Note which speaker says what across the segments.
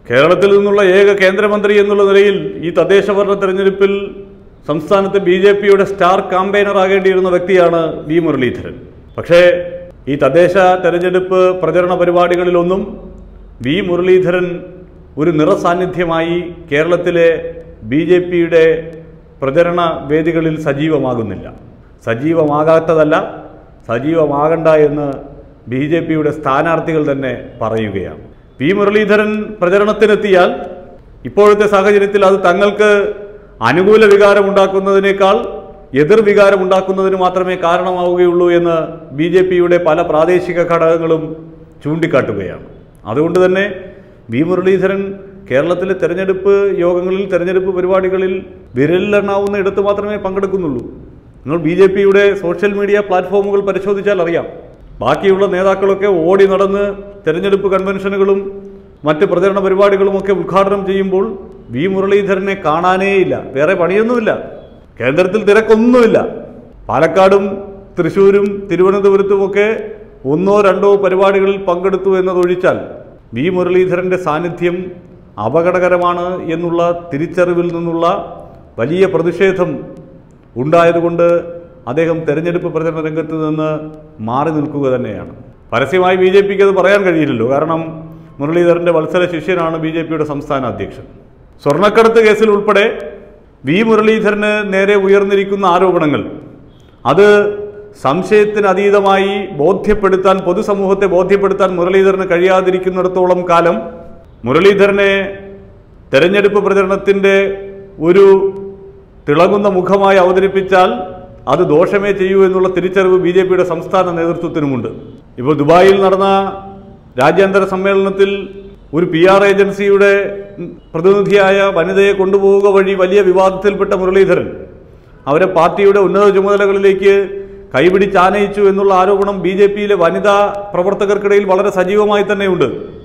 Speaker 1: കേരളത്തിൽ നിന്നുള്ള ഏക കേന്ദ്രമന്ത്രി എന്നുള്ള നിലയിൽ ഈ തദ്ദേശ ഭരണ തെരഞ്ഞെടുപ്പിൽ സംസ്ഥാനത്ത് ബി ജെ പിയുടെ സ്റ്റാർ കാമ്പയിനർ ആകേണ്ടിയിരുന്ന വ്യക്തിയാണ് വി മുരളീധരൻ പക്ഷേ ഈ തദ്ദേശ തെരഞ്ഞെടുപ്പ് പ്രചരണ പരിപാടികളിലൊന്നും വി മുരളീധരൻ ഒരു നിറസാന്നിധ്യമായി കേരളത്തിലെ ബി ജെ പിയുടെ പ്രചരണ വേദികളിൽ സജീവമാകുന്നില്ല സജീവമാകാത്തതല്ല സജീവമാകണ്ട എന്ന് ബി ജെ പിയുടെ സ്ഥാനാർത്ഥികൾ തന്നെ പറയുകയാണ് പി മുരളീധരൻ പ്രചരണത്തിനെത്തിയാൽ ഇപ്പോഴത്തെ സാഹചര്യത്തിൽ അത് തങ്ങൾക്ക് അനുകൂല വികാരം ഉണ്ടാക്കുന്നതിനേക്കാൾ എതിർ വികാരം ഉണ്ടാക്കുന്നതിന് മാത്രമേ കാരണമാവുകയുള്ളൂ എന്ന് ബി ജെ പിയുടെ പല പ്രാദേശിക ഘടകങ്ങളും ചൂണ്ടിക്കാട്ടുകയാണ് അതുകൊണ്ട് തന്നെ വി മുരളീധരൻ കേരളത്തിലെ തെരഞ്ഞെടുപ്പ് യോഗങ്ങളിൽ തെരഞ്ഞെടുപ്പ് പരിപാടികളിൽ വിരലിലെണ്ണാവുന്ന ഇടത്ത് മാത്രമേ പങ്കെടുക്കുന്നുള്ളൂ നിങ്ങൾ ബി ജെ പിയുടെ സോഷ്യൽ മീഡിയ പ്ലാറ്റ്ഫോമുകൾ പരിശോധിച്ചാൽ അറിയാം ബാക്കിയുള്ള നേതാക്കളൊക്കെ ഓടി നടന്ന് തെരഞ്ഞെടുപ്പ് കൺവെൻഷനുകളും മറ്റ് പ്രചരണ പരിപാടികളുമൊക്കെ ഉദ്ഘാടനം ചെയ്യുമ്പോൾ വി മുരളീധരനെ കാണാനേയില്ല വേറെ പണിയൊന്നുമില്ല കേന്ദ്രത്തിൽ തിരക്കൊന്നുമില്ല പാലക്കാടും തൃശ്ശൂരും തിരുവനന്തപുരത്തുമൊക്കെ ഒന്നോ രണ്ടോ പരിപാടികളിൽ പങ്കെടുത്തു എന്നതൊഴിച്ചാൽ വി മുരളീധരൻ്റെ സാന്നിധ്യം അപകടകരമാണ് എന്നുള്ള തിരിച്ചറിവിൽ നിന്നുള്ള വലിയ പ്രതിഷേധം ഉണ്ടായതുകൊണ്ട് അദ്ദേഹം തെരഞ്ഞെടുപ്പ് പ്രചരണ രംഗത്ത് നിന്ന് മാറി നിൽക്കുക തന്നെയാണ് പരസ്യമായി ബി ജെ പിക്ക് അത് പറയാൻ കഴിയില്ലല്ലോ കാരണം മുരളീധരൻ്റെ വത്സര ശിഷ്യനാണ് ബി ജെ പിയുടെ സംസ്ഥാന അധ്യക്ഷൻ സ്വർണ്ണക്കടത്ത് കേസിൽ ഉൾപ്പെടെ വി മുരളീധരന് നേരെ ഉയർന്നിരിക്കുന്ന ആരോപണങ്ങൾ അത് സംശയത്തിന് അതീതമായി ബോധ്യപ്പെടുത്താൻ പൊതുസമൂഹത്തെ ബോധ്യപ്പെടുത്താൻ മുരളീധരന് കഴിയാതിരിക്കുന്നിടത്തോളം കാലം മുരളീധരനെ തെരഞ്ഞെടുപ്പ് പ്രചരണത്തിൻ്റെ ഒരു തിളങ്ങുന്ന മുഖമായി അവതരിപ്പിച്ചാൽ അത് ദോഷമേ ചെയ്യൂ എന്നുള്ള തിരിച്ചറിവ് ബി ജെ പിയുടെ സംസ്ഥാന നേതൃത്വത്തിനുമുണ്ട് ഇപ്പോൾ ദുബായിൽ നടന്ന രാജ്യാന്തര സമ്മേളനത്തിൽ ഒരു പി ആർ ഏജൻസിയുടെ പ്രതിനിധിയായ വനിതയെ കൊണ്ടുപോവുക വഴി വലിയ വിവാദത്തിൽപ്പെട്ട മുരളീധരൻ അവരെ പാർട്ടിയുടെ ഉന്നത ചുമതലകളിലേക്ക് കൈപിടിച്ചാനയിച്ചു എന്നുള്ള ആരോപണം ബി ജെ പിയിലെ വനിതാ പ്രവർത്തകർക്കിടയിൽ വളരെ സജീവമായി തന്നെയുണ്ട്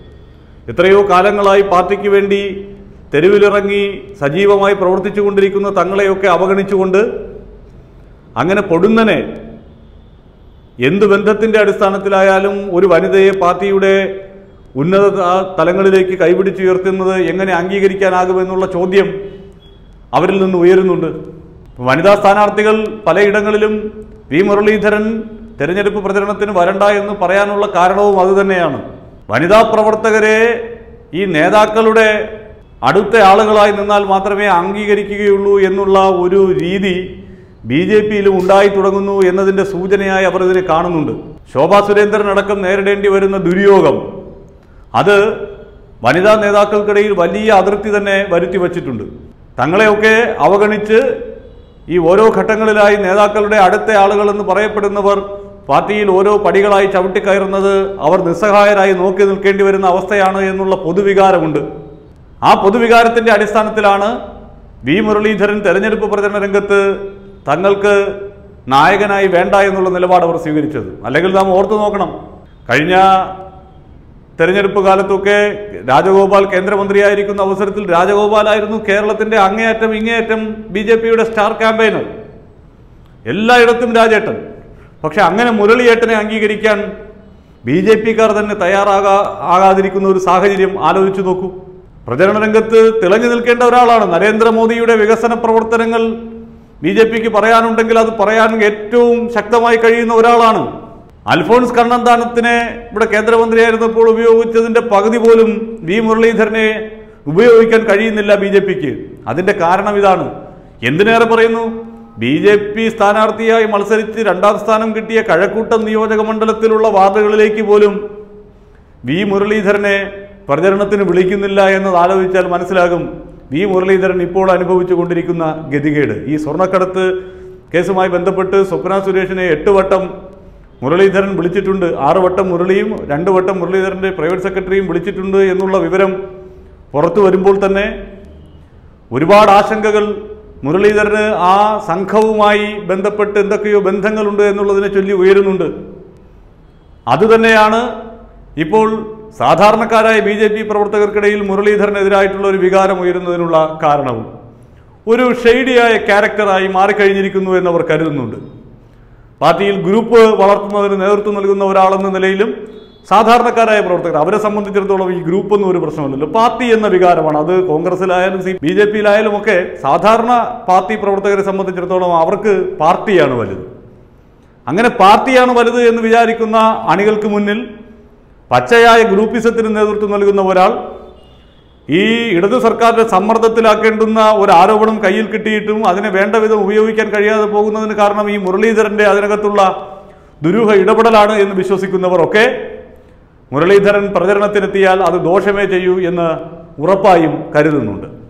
Speaker 1: എത്രയോ കാലങ്ങളായി പാർട്ടിക്ക് വേണ്ടി തെരുവിലിറങ്ങി സജീവമായി പ്രവർത്തിച്ചു കൊണ്ടിരിക്കുന്ന തങ്ങളെയൊക്കെ അവഗണിച്ചുകൊണ്ട് അങ്ങനെ പൊടുന്നനെ എന്ത് ബന്ധത്തിൻ്റെ അടിസ്ഥാനത്തിലായാലും ഒരു വനിതയെ പാർട്ടിയുടെ ഉന്നത ത- തലങ്ങളിലേക്ക് കൈപിടിച്ചുയർത്തുന്നത് എങ്ങനെ അംഗീകരിക്കാനാകുമെന്നുള്ള ചോദ്യം അവരിൽ നിന്ന് ഉയരുന്നുണ്ട് വനിതാ സ്ഥാനാർത്ഥികൾ പലയിടങ്ങളിലും വി മുരളീധരൻ തെരഞ്ഞെടുപ്പ് പ്രചരണത്തിന് വരണ്ട എന്ന് പറയാനുള്ള കാരണവും അതുതന്നെയാണ് വനിതാ പ്രവർത്തകരെ ഈ നേതാക്കളുടെ അടുത്ത ആളുകളായി നിന്നാൽ മാത്രമേ അംഗീകരിക്കുകയുള്ളൂ എന്നുള്ള ഒരു രീതി ബി ജെ പിയിലും ഉണ്ടായി തുടങ്ങുന്നു എന്നതിൻ്റെ സൂചനയായി അവർ ഇതിനെ കാണുന്നുണ്ട് ശോഭാ സുരേന്ദ്രൻ അടക്കം നേരിടേണ്ടി വരുന്ന ദുര്യോഗം അത് വനിതാ നേതാക്കൾക്കിടയിൽ വലിയ അതിർത്തി തന്നെ വരുത്തി വച്ചിട്ടുണ്ട് തങ്ങളെയൊക്കെ അവഗണിച്ച് ഈ ഓരോ ഘട്ടങ്ങളിലായി നേതാക്കളുടെ അടുത്ത ആളുകൾ എന്ന് പറയപ്പെടുന്നവർ പാർട്ടിയിൽ ഓരോ പടികളായി ചവിട്ടിക്കയറുന്നത് അവർ നിസ്സഹായരായി നോക്കി നിൽക്കേണ്ടി വരുന്ന അവസ്ഥയാണ് എന്നുള്ള പൊതുവികാരമുണ്ട് ആ പൊതുവികാരത്തിന്റെ അടിസ്ഥാനത്തിലാണ് വി മുരളീധരൻ തെരഞ്ഞെടുപ്പ് പ്രചരണ രംഗത്ത് തങ്ങൾക്ക് നായകനായി വേണ്ട എന്നുള്ള നിലപാട് അവർ സ്വീകരിച്ചത് അല്ലെങ്കിൽ നാം ഓർത്തു നോക്കണം കഴിഞ്ഞ തെരഞ്ഞെടുപ്പ് കാലത്തൊക്കെ രാജഗോപാൽ കേന്ദ്രമന്ത്രിയായിരിക്കുന്ന അവസരത്തിൽ രാജഗോപാലായിരുന്നു കേരളത്തിന്റെ അങ്ങേയറ്റം ഇങ്ങേയറ്റം ബി ജെ പിയുടെ സ്റ്റാർ ക്യാമ്പയിനർ എല്ലായിടത്തും രാജേട്ടൻ പക്ഷെ അങ്ങനെ മുരളിയേട്ടനെ അംഗീകരിക്കാൻ ബി ജെ പിക്കാർ തന്നെ തയ്യാറാകാ ആകാതിരിക്കുന്ന ഒരു സാഹചര്യം ആലോചിച്ചു നോക്കൂ പ്രചരണ രംഗത്ത് തിളങ്ങി നിൽക്കേണ്ട ഒരാളാണ് നരേന്ദ്രമോദിയുടെ വികസന പ്രവർത്തനങ്ങൾ ബി ജെ പിക്ക് പറയാനുണ്ടെങ്കിൽ അത് പറയാൻ ഏറ്റവും ശക്തമായി കഴിയുന്ന ഒരാളാണ് അൽഫോൺസ് കണ്ണന്താനത്തിനെ ഇവിടെ കേന്ദ്രമന്ത്രിയായിരുന്നപ്പോൾ ഉപയോഗിച്ചതിന്റെ പകുതി പോലും വി മുരളീധരനെ ഉപയോഗിക്കാൻ കഴിയുന്നില്ല ബി ജെ പിക്ക് അതിന്റെ കാരണം ഇതാണ് എന്തിനേറെ പറയുന്നു ബി ജെ പി സ്ഥാനാർത്ഥിയായി മത്സരിച്ച് രണ്ടാം സ്ഥാനം കിട്ടിയ കഴക്കൂട്ടം നിയോജക മണ്ഡലത്തിലുള്ള വാർഡുകളിലേക്ക് പോലും വി മുരളീധരനെ പ്രചരണത്തിന് വിളിക്കുന്നില്ല എന്നത് ആലോചിച്ചാൽ മനസ്സിലാകും വി മുരളീധരൻ ഇപ്പോൾ അനുഭവിച്ചു കൊണ്ടിരിക്കുന്ന ഗതികേട് ഈ സ്വർണ്ണക്കടത്ത് കേസുമായി ബന്ധപ്പെട്ട് സ്വപ്ന സുരേഷിനെ എട്ട് വട്ടം മുരളീധരൻ വിളിച്ചിട്ടുണ്ട് ആറ് വട്ടം മുരളിയും രണ്ട് വട്ടം മുരളീധരൻ്റെ പ്രൈവറ്റ് സെക്രട്ടറിയും വിളിച്ചിട്ടുണ്ട് എന്നുള്ള വിവരം പുറത്തു വരുമ്പോൾ തന്നെ ഒരുപാട് ആശങ്കകൾ മുരളീധരന് ആ സംഘവുമായി ബന്ധപ്പെട്ട് എന്തൊക്കെയോ ബന്ധങ്ങളുണ്ട് എന്നുള്ളതിനെ ചൊല്ലി ഉയരുന്നുണ്ട് അതുതന്നെയാണ് ഇപ്പോൾ സാധാരണക്കാരായ ബി ജെ പി പ്രവർത്തകർക്കിടയിൽ മുരളീധരനെതിരായിട്ടുള്ള ഒരു വികാരം ഉയരുന്നതിനുള്ള കാരണവും ഒരു ഷെയ്ഡിയായ ക്യാരക്ടറായി മാറിക്കഴിഞ്ഞിരിക്കുന്നു എന്നവർ കരുതുന്നുണ്ട് പാർട്ടിയിൽ ഗ്രൂപ്പ് വളർത്തുന്നതിന് നേതൃത്വം നൽകുന്ന ഒരാളെന്ന നിലയിലും സാധാരണക്കാരായ പ്രവർത്തകർ അവരെ സംബന്ധിച്ചിടത്തോളം ഈ ഗ്രൂപ്പ് ഒന്നും ഒരു പ്രശ്നമല്ലല്ലോ പാർട്ടി എന്ന വികാരമാണ് അത് കോൺഗ്രസിലായാലും സി ബി ജെ പിയിലായാലും ഒക്കെ സാധാരണ പാർട്ടി പ്രവർത്തകരെ സംബന്ധിച്ചിടത്തോളം അവർക്ക് പാർട്ടിയാണ് വലുത് അങ്ങനെ പാർട്ടിയാണ് വലുത് എന്ന് വിചാരിക്കുന്ന അണികൾക്ക് മുന്നിൽ പച്ചയായ ഗ്രൂപ്പിസത്തിന് നേതൃത്വം നൽകുന്ന ഒരാൾ ഈ ഇടതു സർക്കാരിന്റെ സമ്മർദ്ദത്തിലാക്കേണ്ടുന്ന ഒരു ആരോപണം കയ്യിൽ കിട്ടിയിട്ടും അതിനെ വേണ്ട വിധം ഉപയോഗിക്കാൻ കഴിയാതെ പോകുന്നതിന് കാരണം ഈ മുരളീധരന്റെ അതിനകത്തുള്ള ദുരൂഹ ഇടപെടലാണ് എന്ന് വിശ്വസിക്കുന്നവർ ഒക്കെ മുരളീധരൻ പ്രചരണത്തിനെത്തിയാൽ അത് ദോഷമേ ചെയ്യൂ എന്ന് ഉറപ്പായും കരുതുന്നുണ്ട്